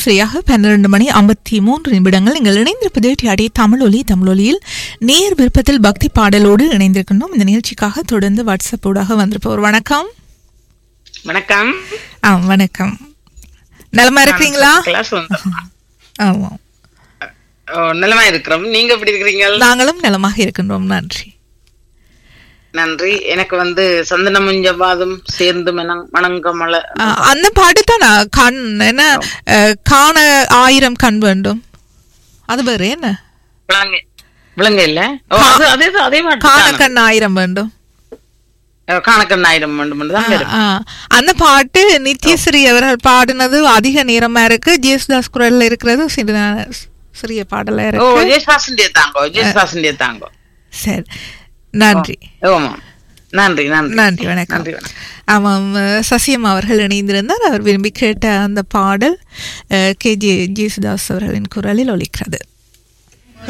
சரியாக பன்னிரண்டு மணி ஐம்பத்தி மூன்று நிமிடங்கள் நீங்கள் இணைந்திருப்பது டிஆடி தமிழொலி தமிழொலியில் நேர் விருப்பத்தில் பக்தி பாடலோடு இணைந்திருக்கின்றோம் இந்த நிகழ்ச்சிக்காக தொடர்ந்து வாட்ஸ்அப் ஊடாக வந்திருப்போர் வணக்கம் வணக்கம் ஆ வணக்கம் நலமா இருக்கிறீங்களா கிளாஸ் வந்தோம் ஆமாம் ஓ, நலமா இருக்கிறோம் நீங்க எப்படி இருக்கிறீங்க நாங்களும் நலமாக இருக்கின்றோம் நன்றி நன்றி எனக்கு வந்து சந்தன முஞ்சபாதும் சேர்ந்து மணங் மணங்கமல ஆ, அந்த பாட்டு தான் நான் கண் என்ன அஹ், காண ஆயிரம் கண் வேண்டும் அது வேறு என்ன விளங்க விளங்க இல்ல ஓ, அது அதே தான், அதே காண பாட்டு கண் ஆயிரம் வேண்டும் காணக்கண்ண ஆயிரம் வேண்டும் தான் வரும் ஆ, அந்த பாட்டு நித்யஸ்ரீ அவர்கள் பாடினது அதிக நேரமா இருக்கு ஜேசுதாஸ் குரல்ல இருக்கிறது சிறிய சிறிய பாடலா ஓ இருக்கு ஜெயசாசண்டிய தாங்கோ ஜெயசாசண்டிய தாங்கோ சரி நன்றி ஓமா நன்றி நன்றி நன்றி வணக்கம் நன்றி வணக்கம் ஆமாம் அஹ், சசியம் அவர்கள் இணைந்திருந்தார் அவர் விரும்பி கேட்ட அந்த பாடல் அஹ், கே ஜே ஜேசுதாஸ் அவர்களின் குரலில் ஒலிக்கிறது